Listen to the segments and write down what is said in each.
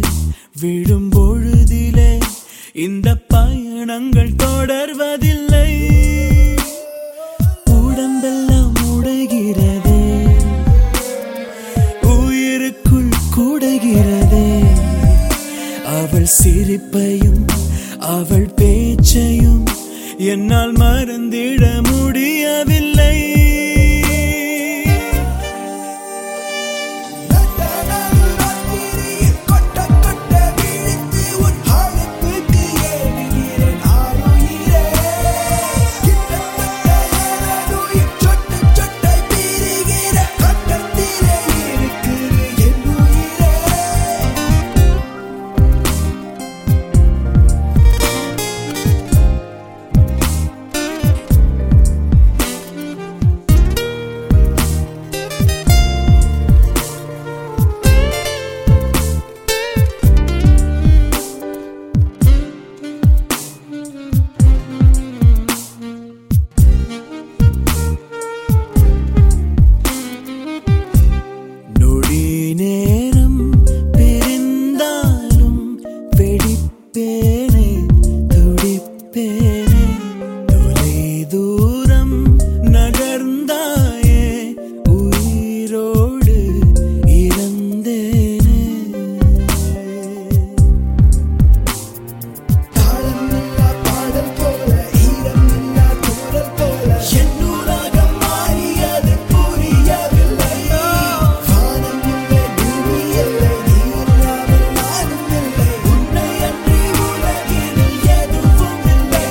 விழும் பொழுதிலே இந்த பயணங்கள் தொடர்வதில்லை உடம்பெல்லாம் உடைகிறதே உயிருக்குள் கூடுகிறதே அவள் சிரிப்பையும் அவள் பேச்சையும் என்னால் மறந்திட முடியவில்லை கொட்ட கொட்ட விழித்து உன் அழைப்புக்கு ஏறுகிறேன் ஆளுயிரே கிட்டத்தட்ட எனதுயிர் சொட்டு சொட்டாய் பிரிகிற கட்டத்திலே இருக்குது என் உயிரே நொடி நேரம் பிரிந்தாலும் வெடிப்பேனே துடிப்பேனே தொலை தூரம் நகர்ந்தாயே உயிரோடு இறந்தேனே தாளமில்லா பாடல் போல ஈரமில்லா தூரல் போல என் உலகம் மாறியது புரியவில்லை வானம் இல்லை பூமி இல்லை நீ இல்லாமல் நானும் இல்லை உன்னை அன்றி உலகினில் எதுவும் இல்லை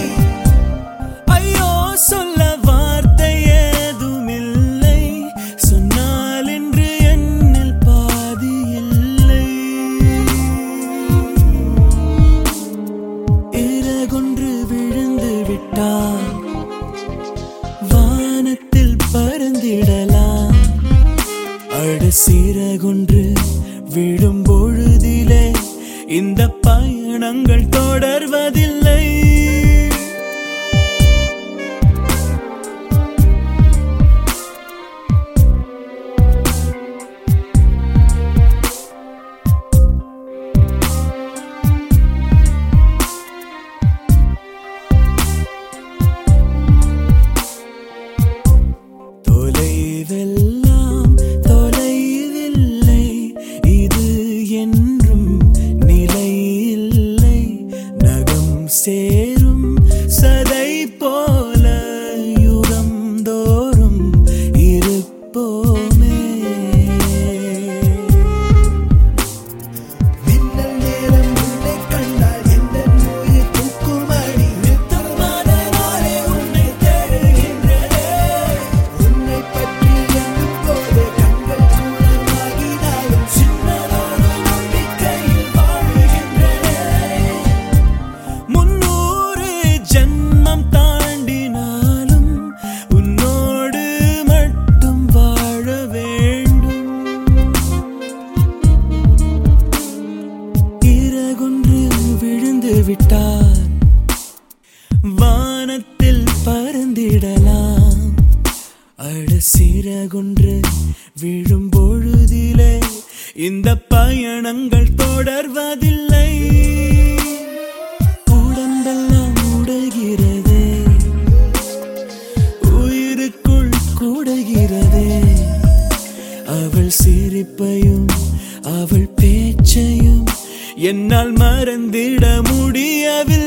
ஐயோ சொல்ல வார்த்தை ஏதுமில்லை சொன்னால் இன்று என்னில் பாதி இல்லை இறகொன்று விழுந்து விட்டால் வானத்தில் பறந்திடலாம் அடு சிறகொன்று விழும் பொழுதிலே இந்த பயணங்கள் தொடர்வதில்லை தொலைவெல்லாம் தொலைவில்லை இது என்றும் நிலையில்லை நகம் சேரும் சதை போல யுகம் தோறும் இருப்போமே மின்னல் நேரம் உன்னை கண்டால் எந்த நோய் தூக்குமடி நித்தமான நாளே உன்னை தேடுகின்றதே உன்னை பற்றி எண்ணும் போது கண்கள் கூடமாகினாலும் சின்னதொரு நம்பிக்கையில் வாழ்கின்றதே முன்னூறு ஜென்மம் தாண்டினாலும் உன்னோடு மட்டும் வாழ வேண்டும் இறகொன்று விழுந்து விட்டால் வானத்தில் பறந்திடலாம் அடு சிறகொன்று விழும் பொழுதிலே இந்த பயணங்கள் தொடர்வதில்லை உடம்பெல்லாம் உடைகிறதே உயிருக்குள் கூடுகிறதே அவள் சிரிப்பையும் அவள் பேச்சையும் என்னால் மறந்திட முடியவில்லை